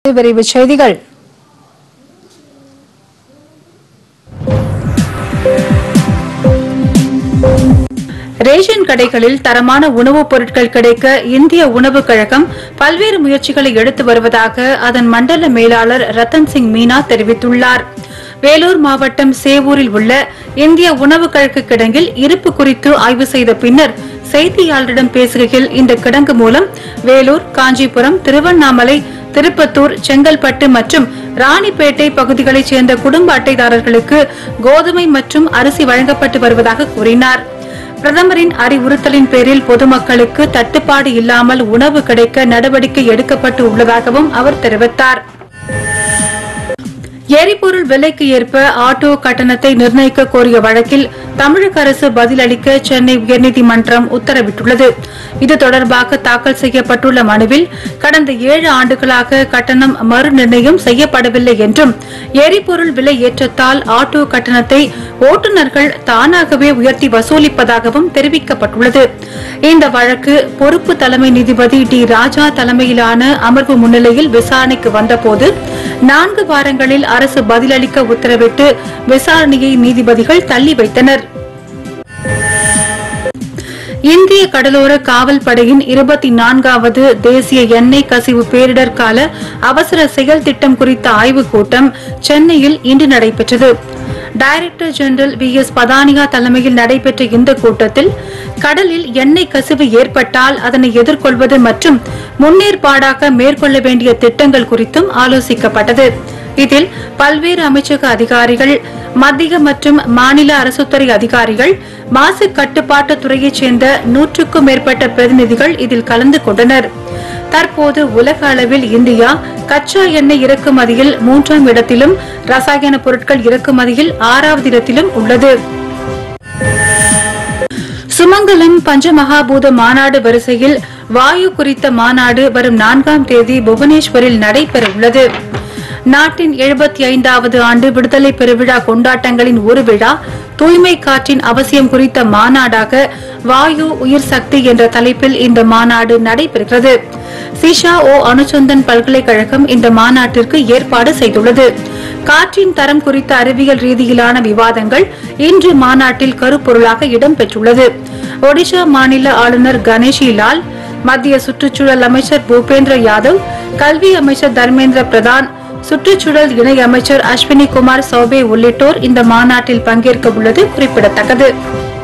விரைவுச் செய்திகள் ரேஷன் கடைகளில் தரமான உணவுப் பொருட்கள் கிடைக்க இந்திய உணவுக் கழகம் பல்வேறு முயற்சிகளை எடுத்து வருவதாக அதன் மண்டல மேலாளர் ரத்தன் சிங் மீனா தெரிவித்துள்ளார் வேலூர் மாவட்டம் சேவூரில் உள்ள இந்திய உணவுக் கழக கிடங்கில் இருப்பு குறித்து ஆய்வு செய்த பின்னர் செய்தியாளரிடம் பேசுகையில் இந்த கிடங்கு மூலம் வேலூர் காஞ்சிபுரம் திருவண்ணாமலை திருப்பத்தூர் செங்கல்பட்டு மற்றும் ராணிப்பேட்டை பகுதிகளைச் சேர்ந்த குடும்ப அட்டைதாரர்களுக்கு கோதுமை மற்றும் அரிசி வழங்கப்பட்டு வருவதாக கூறினார் பிரதமரின் அறிவுறுத்தலின் பேரில் பொதுமக்களுக்கு தட்டுப்பாடு இல்லாமல் உணவு கிடைக்க நடவடிக்கை எடுக்கப்பட்டு உள்ளதாகவும் அவர் தெரிவித்தார் எரிபொருள் விலைக்கு ஏற்ப ஆட்டோ கட்டணத்தை நிர்ணயிக்க கோரிய வழக்கில் தமிழக அரசு பதிலளிக்க சென்னை உயர்நீதிமன்றம் உத்தரவிட்டுள்ளது இது தொடர்பாக தாக்கல் செய்யப்பட்டுள்ள மனுவில் கடந்த ஏழு ஆண்டுகளாக கட்டணம் மறுநிர்ணயம் செய்யப்படவில்லை என்றும் எரிபொருள் விலை ஏற்றத்தால் ஆட்டோ கட்டணத்தை ஓட்டுநர்கள் தானாகவே உயர்த்தி வசூலிப்பதாகவும் தெரிவிக்கப்பட்டுள்ளது இந்த வழக்கு பொறுப்பு தலைமை நீதிபதி டி ராஜா தலைமையிலான அமர்வு முன்னிலையில் விசாரணைக்கு வந்தபோது நான்கு வாரங்களில் அரசு பதிலளிக்க உத்தரவிட்டு விசாரணையை நீதிபதிகள் தள்ளி வைத்தனர் இந்திய கடலோர காவல் படையின் இருபத்தி நான்காவது தேசிய எண்ணெய் கசிவு பேரிடர் கால அவசர செயல் திட்டம் குறித்த ஆய்வுக் கூட்டம் சென்னையில் இன்று நடைபெற்றது director general V S Pathania தலைமையில் நடைபெற்ற இந்த கூட்டத்தில் கடலில் எண்ணெய் கசிவு ஏற்பட்டால் அதனை எதிர்கொள்வது மற்றும் முன்னேற்பாடாக மேற்கொள்ள வேண்டிய திட்டங்கள் குறித்தும் ஆலோசிக்கப்பட்டது இதில் பல்வேறு அமைச்சக அதிகாரிகள் மத்திய மற்றும் மாநில அரசுத்துறை அதிகாரிகள் மாசு கட்டுப்பாட்டு துறையைச் சேர்ந்த நூற்றுக்கும் மேற்பட்ட பிரதிநிதிகள் இதில் கலந்து கொண்டனர் தற்போது உலக அளவில் இந்தியா கச்சா எண்ணெய் இறக்குமதியில் மூன்றாம் இடத்திலும் ரசாயன பொருட்கள் இறக்குமதியில் ஆறாவது இடத்திலும் உள்ளது சுமங்கலம் பஞ்சமகாபூத மாநாடு வரிசையில் வாயு குறித்த மாநாடு வரும் நான்காம் தேதி புவனேஸ்வரில் நடைபெற உள்ளது நாட்டின் எழுபத்தி ஐந்தாவது ஆண்டு விடுதலை பெருவிழா கொண்டாட்டங்களின் ஒரு விழா தூய்மை காற்றின் அவசியம் குறித்த மாநாடாக வாயு உயிர் சக்தி என்ற தலைப்பில் இந்த மாநாடு நடைபெறுகிறது சிஷா ஓ அனுசந்தன் பல்கலைக்கழகம் இந்த மாநாட்டிற்கு ஏற்பாடு செய்துள்ளது காற்றின் தரம் குறித்த அறிவியல் ரீதியிலான விவாதங்கள் இன்று மாநாட்டில் கருப்பொருளாக இடம்பெற்றுள்ளது ஒடிஷா மாநில ஆளுநர் கணேஷி லால் மத்திய சுற்றுச்சூழல் அமைச்சர் பூபேந்திர யாதவ் கல்வி அமைச்சர் தர்மேந்திர பிரதான் சுற்றுச்சூழல் இணை அமைச்சர் அஸ்வினி குமார் சௌபே உள்ளிட்டோர் இந்த மாநாட்டில் பங்கேற்க உள்ளது குறிப்பிடத்தக்கது